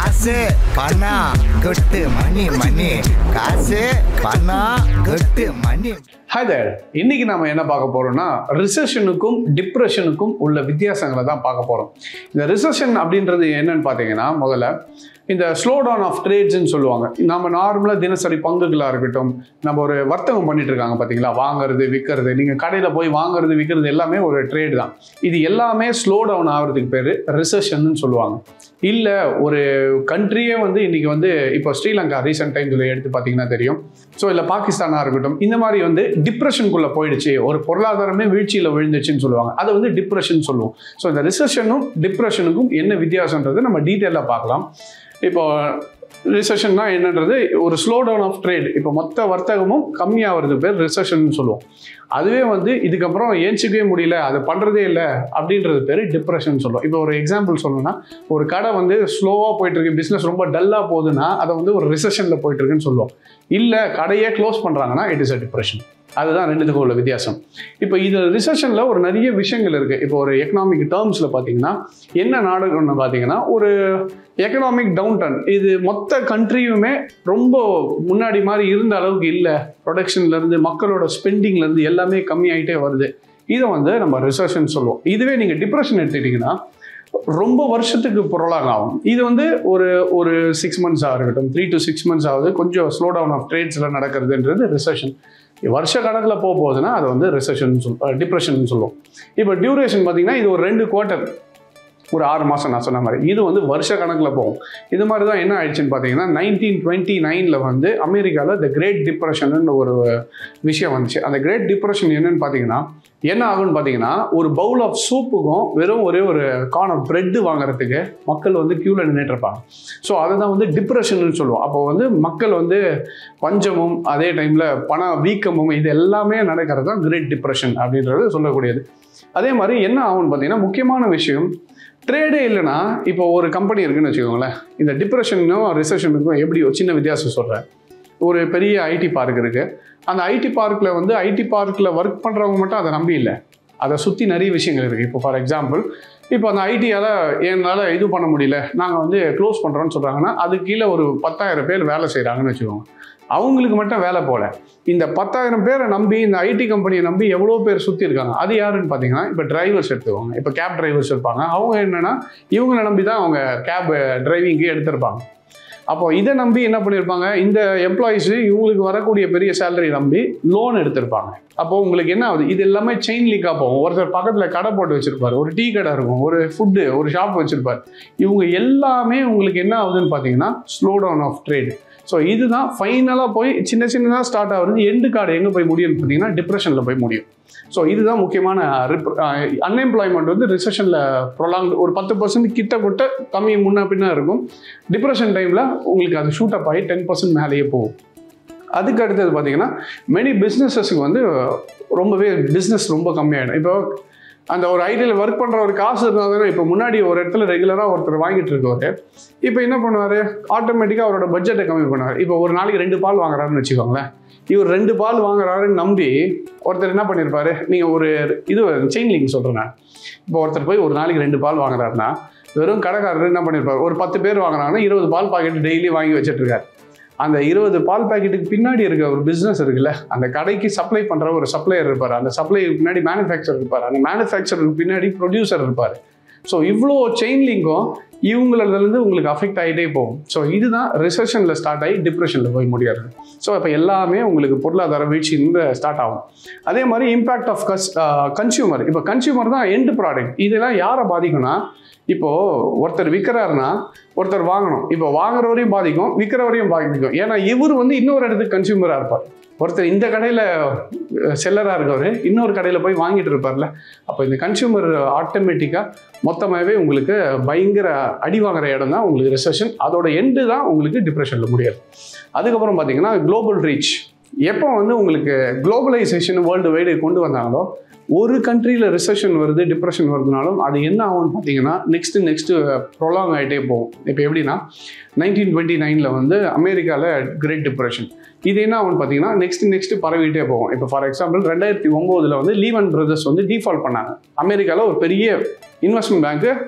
காசு பணம் கொட்டு மணி மணி காசு பணம் கொட்டு மணி ஹாய் தேர் இன்னைக்கு நாம என்ன பார்க்க போறோம்னா ரிசெஷனுக்கும் டிப்ரெஷனுக்கும் உள்ள வித்தியாசங்களை தான் பார்க்க போறோம் இந்த ரிசெஷன் அப்படின்றது என்னன்னு பார்த்தீங்கன்னா முதல்ல இந்த ஸ்லோ டவுன் ஆஃப் ட்ரேட்ஸ்ன்னு சொல்லுவாங்க நம்ம நார்மலாக தினசரி பங்குகளாக இருக்கட்டும் நம்ம ஒரு வர்த்தகம் பண்ணிட்டு இருக்காங்க பார்த்தீங்களா வாங்குறது விற்கிறது நீங்கள் கடையில் போய் வாங்குறது விற்கிறது எல்லாமே ஒரு ட்ரேட் தான் இது எல்லாமே ஸ்லோ டவுன் ஆகிறதுக்கு பேர் ரிசெஷன் சொல்லுவாங்க இல்லை ஒரு கண்ட்ரியே வந்து இன்னைக்கு வந்து இப்போ ஸ்ரீலங்கா ரீசெண்ட் டைம்ஸில் எடுத்து பார்த்தீங்கன்னா தெரியும் ஸோ இல்லை பாகிஸ்தானாக இருக்கட்டும் இந்த மாதிரி வந்து டிப்ரெஷனுக்குள்ளே போயிடுச்சு ஒரு பொருளாதாரமே வீழ்ச்சியில் விழுந்துச்சுன்னு சொல்லுவாங்க அதை வந்து டிப்ரெஷன் சொல்லுவோம் ஸோ இந்த ரிசெஷனும் டிப்ரெஷனுக்கும் என்ன வித்தியாசன்றது நம்ம டீட்டெயிலாக பார்க்கலாம் இப்போ ரிசெஷன்னா என்னன்றது ஒரு ஸ்லோ டவுன் ஆஃப் ட்ரேட் இப்போ மொத்த வர்த்தகமும் கம்மியாகிறது பேர் ரிசெஷன் சொல்லுவோம் அதுவே வந்து இதுக்கப்புறம் ஏஞ்சிக்கவே முடியல அது பண்ணுறதே இல்லை அப்படின்றது பேர் டிப்ரெஷன் சொல்லுவோம் இப்போ ஒரு எக்ஸாம்பிள் சொல்லணும்னா ஒரு கடை வந்து ஸ்லோவாக போயிட்டு இருக்கு பிஸ்னஸ் ரொம்ப டல்லாக போகுதுன்னா அதை வந்து ஒரு ரிசெஷனில் போயிட்டு இருக்குன்னு சொல்லுவோம் இல்லை கடையே க்ளோஸ் பண்ணுறாங்கன்னா இட் இஸ் அ டிப்ரெஷன் அதுதான் ரெண்டுத்துக்கும் உள்ள வித்தியாசம் இப்போ இது ரிசெஷனில் ஒரு நிறைய விஷயங்கள் இருக்குது இப்போ ஒரு எக்கனாமிக் டேர்ம்ஸில் பார்த்தீங்கன்னா என்ன நாடுகள்னு பார்த்தீங்கன்னா ஒரு எக்கனாமிக் டவுன் டர்ன் இது மொத்த கண்ட்ரியுமே ரொம்ப முன்னாடி மாதிரி இருந்த அளவுக்கு இல்லை ப்ரொடக்ஷன்லேருந்து மக்களோட ஸ்பெண்டிங்லேருந்து எல்லாமே கம்மியாயிட்டே வருது இதை வந்து நம்ம ரிசெஷன் சொல்லுவோம் இதுவே நீங்கள் டிப்ரெஷன் எடுத்துக்கிட்டிங்கன்னா ரொம்ப வருஷத்துக்கு பொருளாக ஆகும் இது வந்து ஒரு ஒரு சிக்ஸ் மந்த்ஸாக இருக்கட்டும் த்ரீ டு சிக்ஸ் மந்த்ஸ் ஆகுது கொஞ்சம் ஸ்லோ டவுன் ஆஃப் ட்ரேட்ஸில் நடக்கிறதுன்றது ரிசெஷன் வருஷ கணக்கில் போக போகுதுன்னா அது வந்து ரிசெஷன் சொல் டிப்ரெஷன் சொல்லுவோம் இப்போ டியூரேஷன் பார்த்தீங்கன்னா இது ஒரு ரெண்டு குவார்ட்டர் ஒரு ஆறு மாதம் நான் சொன்ன மாதிரி இது வந்து வருஷ கணக்கில் போகும் இது மாதிரி தான் என்ன ஆயிடுச்சுன்னு பார்த்தீங்கன்னா நைன்டீன் டுவெண்ட்டி நைனில் வந்து அமெரிக்காவில் த கிரேட் டிப்ரெஷன் ஒரு விஷயம் வந்துச்சு அந்த கிரேட் டிப்ரெஷன் என்னன்னு பார்த்தீங்கன்னா என்ன ஆகும்னு பார்த்தீங்கன்னா ஒரு பவுல் ஆஃப் சூப்புக்கும் வெறும் ஒரே ஒரு கார்ன் ஆஃப் பிரெட்டு வாங்குறதுக்கு மக்கள் வந்து க்யூவில் நின்றுட்டு இருப்பாங்க ஸோ அதை தான் வந்து டிப்ரெஷன் சொல்லுவோம் அப்போ வந்து மக்கள் வந்து பஞ்சமும் அதே டைமில் பண வீக்கமும் இது எல்லாமே நடக்கிறது தான் கிரேட் டிப்ரெஷன் அப்படின்றது சொல்லக்கூடியது அதே மாதிரி என்ன ஆகும்னு பார்த்தீங்கன்னா முக்கியமான விஷயம் ட்ரேடே இல்லைன்னா இப்போ ஒரு கம்பெனி இருக்குன்னு வச்சுக்கோங்களேன் இந்த டிப்ரெஷனுக்கும் ரிசெஷனுக்கும் எப்படி ஒரு சின்ன வித்தியாசம் சொல்கிறேன் ஒரு பெரிய ஐடி பார்க் இருக்குது அந்த ஐடி பார்க்கில் வந்து ஐடி பார்க்கில் ஒர்க் பண்ணுறவங்க மட்டும் அதை நம்பி இல்லை அதை சுற்றி நிறைய விஷயங்கள் இருக்குது இப்போ ஃபார் எக்ஸாம்பிள் இப்போ அந்த ஐடியால் என்னால் இது பண்ண முடியல நாங்கள் வந்து க்ளோஸ் பண்ணுறோன்னு சொல்கிறாங்கன்னா அது கீழே ஒரு பத்தாயிரம் பேர் வேலை செய்கிறாங்கன்னு வச்சுக்கோங்க அவங்களுக்கு மட்டும் வேலை போல இந்த பத்தாயிரம் பேரை நம்பி இந்த ஐடி கம்பெனியை நம்பி எவ்வளோ பேர் சுற்றி இருக்காங்க அது யாருன்னு பார்த்தீங்கன்னா இப்போ டிரைவர்ஸ் எடுத்துக்கோங்க இப்போ கேப் டிரைவர்ஸ் இருப்பாங்க அவங்க என்னென்னா இவங்களை நம்பி தான் அவங்க கேப் டிரைவிங்க்கு எடுத்திருப்பாங்க அப்போ இதை நம்பி என்ன பண்ணியிருப்பாங்க இந்த எம்ப்ளாயிஸு இவங்களுக்கு வரக்கூடிய பெரிய சேலரி நம்பி லோன் எடுத்திருப்பாங்க அப்போ உங்களுக்கு என்ன ஆகுது இது எல்லாமே செயின் லீக்காக போகும் ஒருத்தர் பக்கத்தில் கடை போட்டு வச்சிருப்பாரு ஒரு டீ கடை இருக்கும் ஒரு ஃபுட்டு ஒரு ஷாப் வச்சிருப்பார் இவங்க எல்லாமே உங்களுக்கு என்ன ஆகுதுன்னு பார்த்தீங்கன்னா slow down of trade so இதுதான் ஃபைனலாக போய் சின்ன சின்னதாக ஸ்டார்ட் ஆகுறது எண்டு கார்டு எங்கே போய் முடியும்னு பார்த்தீங்கன்னா டிப்ரெஷனில் போய் முடியும் ஸோ இதுதான் முக்கியமான அன்எம்ப்ளாய்மெண்ட் வந்து ரிசெஷனில் ப்ரொலாங் ஒரு பத்து பர்சன்ட் கிட்ட கொட்ட கம்மி முன்ன பின்னா இருக்கும் டிப்ரெஷன் டைமில் உங்களுக்கு அது ஷூட் அப் ஆகி டென் பர்சன்ட் மேலேயே போகும் அதுக்கு அடுத்தது பார்த்தீங்கன்னா மெனி பிஸ்னஸஸுக்கு வந்து ரொம்பவே பிஸ்னஸ் ரொம்ப கம்மியாயிடும் இப்போ அந்த ஒரு ஐடியில் ஒர்க் பண்ணுற ஒரு காசு இருந்தால் தானே இப்போ முன்னாடி ஒரு இடத்துல ரெகுலராக ஒருத்தர் வாங்கிட்டு இருக்கவர் இப்போ என்ன பண்ணுவார் ஆட்டோமேட்டிக்காக அவரோட பட்ஜெட்டை கம்மி பண்ணுவார் இப்போ ஒரு நாளைக்கு ரெண்டு பால் வாங்குறாருன்னு வச்சுக்கோங்களேன் இவர் ரெண்டு பால் வாங்குறாருன்னு நம்பி ஒருத்தர் என்ன பண்ணியிருப்பாரு நீங்கள் ஒரு இது செயின் லிங்க் சொல்கிறேன் நான் இப்போ ஒருத்தர் போய் ஒரு நாளைக்கு ரெண்டு பால் வாங்குறாருன்னா வெறும் கடைக்காரர் என்ன பண்ணியிருப்பார் ஒரு பத்து பேர் வாங்குறாங்கன்னா இருபது பால் பாக்கெட் டெய்லி வாங்கி வச்சுட்டு இருக்காரு அந்த இருபது பால் பாக்கெட்டுக்கு பின்னாடி இருக்க ஒரு பிஸ்னஸ் இருக்குல்ல அந்த கடைக்கு சப்ளை பண்ணுற ஒரு சப்ளையர் இருப்பார் அந்த சப்ளைக்கு பின்னாடி மேனுஃபேக்சர் இருப்பார் அந்த மேனுஃபேக்சருக்கு பின்னாடி ப்ரொடியூசர் இருப்பார் ஸோ இவ்வளோ செயின் லிங்கும் இவங்களிலேருந்து உங்களுக்கு அஃபெக்ட் ஆகிட்டே போகும் ஸோ இதுதான் ரிசெஷனில் ஸ்டார்ட் ஆகி டிப்ரெஷனில் போய் முடியாது ஸோ இப்போ எல்லாமே உங்களுக்கு பொருளாதார வீழ்ச்சிಯಿಂದ ஸ்டார்ட் ஆகும் அதே மாதிரி இம்பேக்ட் ஆஃப் கஸ் கன்சியூமர் இப்போ கன்சியூமர் தான் எண்ட் ப்ராடக்ட் இதெல்லாம் யாரை பாதிக்கும்னா இப்போது ஒருத்தர் விற்கிறாருன்னா ஒருத்தர் வாங்கணும் இப்போ வாங்குறவரையும் பாதிக்கும் விற்கிறவரையும் பாதிக்கும் ஏன்னா இவர் வந்து இன்னொரு இடத்துக்கு கன்சியூமராக இருப்பார் ஒருத்தர் இந்த கடையில் செல்லராக இருக்கவர் இன்னொரு கடையில் போய் வாங்கிட்டு இருப்பார்ல அப்போ இந்த கன்சியூமர் ஆட்டோமேட்டிக்காக மொத்தமாகவே உங்களுக்கு பயங்கர அடி வாங்குற இடம் தான் உங்களுக்கு ரிசெஷன் அதோட எண்டு தான் உங்களுக்கு டிப்ரெஷனில் முடியாது அதுக்கப்புறம் பார்த்தீங்கன்னா குளோபல் ரீச் எப்போ வந்து உங்களுக்கு குளோபலைசேஷன் வேர்ல்டு வைடு கொண்டு வந்தாங்களோ ஒரு கண்ட்ரியில் ரிசெஷன் வருது டிப்ரெஷன் வருதுனாலும் அது என்ன ஆகும்னு பார்த்தீங்கன்னா நெக்ஸ்ட்டு நெக்ஸ்ட்டு ப்ரொலாங் ஆகிட்டே போகும் இப்போ எப்படின்னா நைன்டீன் டுவெண்ட்டி நைனில் வந்து அமெரிக்காவில் கிரேட் டிப்ரெஷன் இது என்ன ஆகும்னு பார்த்தீங்கன்னா நெக்ஸ்ட் நெக்ஸ்ட் பரவிட்டே போகும் இப்போ ஃபார் எக்ஸாம்பிள் ரெண்டாயிரத்தி ஒம்போதில் வந்து லீவன் பிரதர்ஸ் வந்து டிஃபால்ட் பண்ணாங்க அமெரிக்காவில் ஒரு பெரிய இன்வெஸ்ட்மெண்ட் பேங்க்கு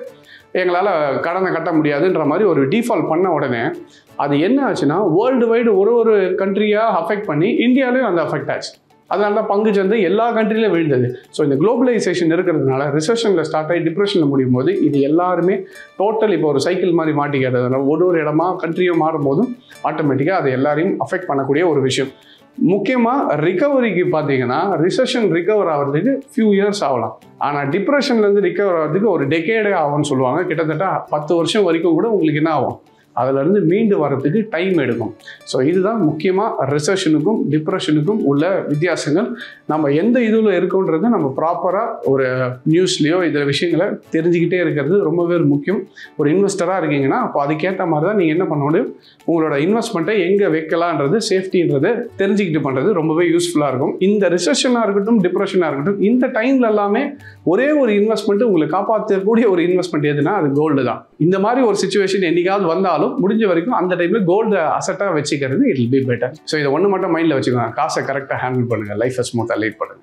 எங்களால் கடனை கட்ட முடியாதுன்ற மாதிரி ஒரு டிஃபால்ட் பண்ண உடனே அது என்ன ஆச்சுன்னா வேர்ல்டு வைடு ஒரு ஒரு கண்ட்ரியாக அஃபெக்ட் பண்ணி இந்தியாவிலையும் அந்த அஃபெக்ட் ஆச்சு அதனால தான் பங்கு சந்தை எல்லா கண்ட்ரிலையும் விழுந்தது ஸோ இந்த குளோபலைசேஷன் இருக்கிறதுனால ரிசெஷனில் ஸ்டார்ட் ஆகி டிப்ரெஷனில் முடியும் போது இது எல்லாருமே டோட்டல் இப்போ ஒரு சைக்கிள் மாதிரி மாட்டிக்கிறதுனால ஒரு ஒரு இடமா கண்ட்ரியும் மாறும்போதும் ஆட்டோமேட்டிக்காக அது எல்லாரையும் அஃபெக்ட் பண்ணக்கூடிய ஒரு விஷயம் முக்கியமாக ரிகவரிக்கு பார்த்தீங்கன்னா ரிசெஷன் ரிகவர் ஆகிறதுக்கு ஃபியூ இயர்ஸ் ஆகலாம் ஆனால் டிப்ரெஷன்லேருந்து ரிகவர் ஆகிறதுக்கு ஒரு டெக்கேடே ஆகும்னு சொல்லுவாங்க கிட்டத்தட்ட பத்து வருஷம் வரைக்கும் கூட உங்களுக்கு என்ன ஆகும் அதிலிருந்து மீண்டு வரதுக்கு டைம் எடுக்கும் ஸோ இதுதான் முக்கியமாக ரிசெஷனுக்கும் டிப்ரெஷனுக்கும் உள்ள வித்தியாசங்கள் நம்ம எந்த இதில் இருக்கோன்றதை நம்ம ப்ராப்பராக ஒரு நியூஸ்லேயோ இதில் விஷயங்களை தெரிஞ்சுக்கிட்டே இருக்கிறது ரொம்பவே முக்கியம் ஒரு இன்வெஸ்டராக இருக்கீங்கன்னா அப்போ அதுக்கேற்ற மாதிரி தான் நீங்கள் என்ன பண்ண முடியும் உங்களோட இன்வெஸ்ட்மெண்ட்டை எங்கே வைக்கலான்றது சேஃப்டின்றது தெரிஞ்சுக்கிட்டு பண்ணுறது ரொம்பவே யூஸ்ஃபுல்லாக இருக்கும் இந்த ரிசெஷனாக இருக்கட்டும் டிப்ரெஷனாக இருக்கட்டும் இந்த டைமில் எல்லாமே ஒரே ஒரு இன்வெஸ்ட்மெண்ட் உங்களை காப்பாற்றக்கூடிய ஒரு இன்வெஸ்ட்மெண்ட் எதுனா அது கோல்டு தான் இந்த மாதிரி ஒரு சுச்சுவேஷன் என்னைக்காவது வந்தாலும் முடிஞ்ச வரைக்கும் அந்த டைமில் கோல்டு அசட்டாக வச்சுக்கிறது it will be better so இதை ஒன்று மட்டும் மைண்டில் வச்சுக்கோங்க காசை கரெக்டாக ஹேண்டில் பண்ணுங்கள் லைஃபை ஸ்மூத்தாக லீட் பண்ணுங்கள்